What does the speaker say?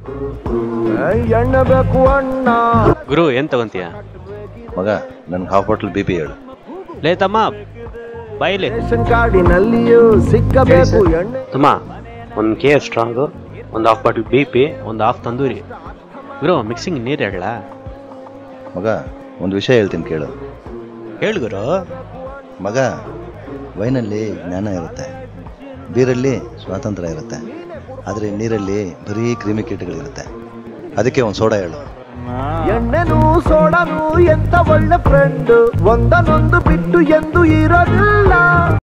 ಎಣ್ಣೆ ಬೇಕು ಅಣ್ಣ ಗುರು ಏನ್ ತಗೊಂತೀಯ ಮಗ ನನ್ಗೆ ಹಾಫ್ ಬಾಟ್ಲ್ ಬಿ ಪಿ ಹೇಳು ಲೇ ತಮ್ಮ ಬಾಯಿಲೆ ರೇಷನ್ ಕಾರ್ಡಿನಲ್ಲಿಯೂ ಸಿಕ್ಕಬೇಕು ಎಣ್ಣೆ ತಮ್ಮ ಒಂದು ಕೆ ಸ್ಟ್ರಾಂಗು ಒಂದು ಹಾಫ್ ಬಾಟಲ್ ಬಿ ಪಿ ಒಂದು ಹಾಫ್ ತಂದೂರಿ ಗುರು ಮಿಕ್ಸಿಂಗ್ ನೀರು ಹೇಳ ಮಗ ಒಂದು ವಿಷಯ ಹೇಳ್ತೀನಿ ಕೇಳು ಹೇಳು ಗುರು ಮಗ ವೈನಲ್ಲಿ ಜ್ಞಾನ ಇರುತ್ತೆ ಬೀರಲ್ಲಿ ಸ್ವಾತಂತ್ರ್ಯ ಇರುತ್ತೆ ಆದರೆ ನೀರಲ್ಲಿ ಬರೀ ಕ್ರಿಮಿಕೀಟಗಳಿರುತ್ತೆ ಅದಕ್ಕೆ ಒಂದು ಸೋಡಾ ಹೇಳು ಎಣ್ಣೆನು ಸೋಡನು ಎಂತ ಒಳ್ಳೆ ಫ್ರೆಂಡ್ ಒಂದನೊಂದು ಬಿಟ್ಟು ಎಂದು ಇರೋದಿಲ್ಲ